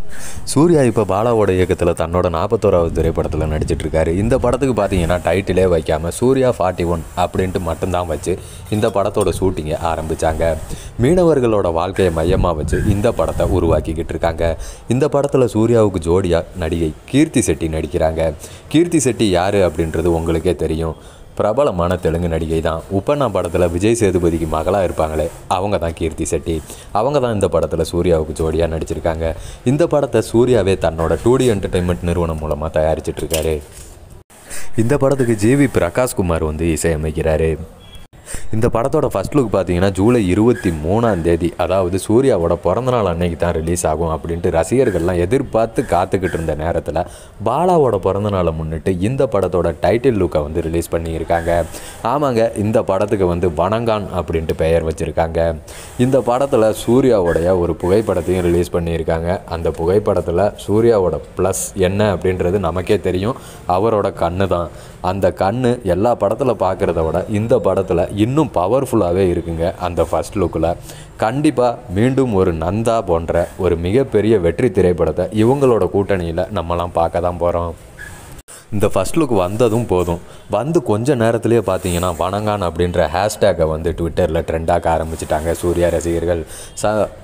சூர்யா இப்போ பாலாவோட இயக்கத்தில் தன்னோட நாற்பத்தோராவது திரைப்படத்தில் நடிச்சிட்டு இருக்காரு இந்த படத்துக்கு பார்த்தீங்கன்னா டைட்டிலே வைக்காமல் சூர்யா ஃபார்ட்டி ஒன் அப்படின்ட்டு மட்டும்தான் வச்சு இந்த படத்தோட ஷூட்டிங்கை ஆரம்பித்தாங்க மீனவர்களோட வாழ்க்கையை மையமாக வச்சு இந்த படத்தை உருவாக்கிக்கிட்டு இருக்காங்க இந்த படத்தில் சூர்யாவுக்கு ஜோடியாக நடிகை கீர்த்தி செட்டி நடிக்கிறாங்க கீர்த்தி செட்டி யார் அப்படின்றது உங்களுக்கே தெரியும் பிரபலமான தெலுங்கு நடிகை தான் உப்பண்ணா படத்தில் விஜய் சேதுபதிக்கு மகளாக இருப்பாங்களே அவங்க தான் கீர்த்தி செட்டி அவங்க தான் இந்த படத்தில் சூர்யாவுக்கு ஜோடியாக நடிச்சிருக்காங்க இந்த படத்தை சூர்யாவே தன்னோட டூ டி என்டர்டைன்மெண்ட் நிறுவனம் மூலமாக தயாரிச்சிட்டு இருக்காரு இந்த படத்துக்கு ஜிவி பிரகாஷ்குமார் வந்து இசையமைக்கிறாரு இந்த படத்தோட ஃபர்ஸ்ட் லுக் பார்த்தீங்கன்னா ஜூலை இருபத்தி மூணாம் தேதி அதாவது சூர்யாவோட பிறந்தநாள் அன்னைக்கு தான் ரிலீஸ் ஆகும் அப்படின்ட்டு ரசிகர்கள்லாம் எதிர்பார்த்து காத்துக்கிட்டு இருந்த நேரத்தில் பாலாவோட பிறந்தநாளை முன்னிட்டு இந்த படத்தோட டைட்டில் லுக்கை வந்து ரிலீஸ் பண்ணியிருக்காங்க ஆமாங்க இந்த படத்துக்கு வந்து வணங்கான் அப்படின்ட்டு பெயர் வச்சுருக்காங்க இந்த படத்தில் சூர்யாவுடைய ஒரு புகைப்படத்தையும் ரிலீஸ் பண்ணியிருக்காங்க அந்த புகைப்படத்தில் சூர்யாவோட ப்ளஸ் என்ன அப்படின்றது நமக்கே தெரியும் அவரோட கண்ணு தான் அந்த கண்ணு எல்லா படத்தில் பார்க்குறத விட இந்த படத்தில் இன்னும் பவர்ஃபுல்லாகவே இருக்குங்க அந்த ஃபர்ஸ்ட் லுக்கில் கண்டிப்பாக மீண்டும் ஒரு நந்தா போன்ற ஒரு மிகப்பெரிய வெற்றி திரைப்படத்தை இவங்களோட கூட்டணியில் நம்மலாம் பார்க்க தான் போகிறோம் இந்த ஃபர்ஸ்ட் லுக் வந்ததும் போதும் வந்து கொஞ்ச நேரத்திலேயே பார்த்தீங்கன்னா வணங்கான் அப்படின்ற ஹேஷ்டேக்கை வந்து ட்விட்டரில் ட்ரெண்டாக்க ஆரம்பிச்சிட்டாங்க சூர்யா ரசிகர்கள் ச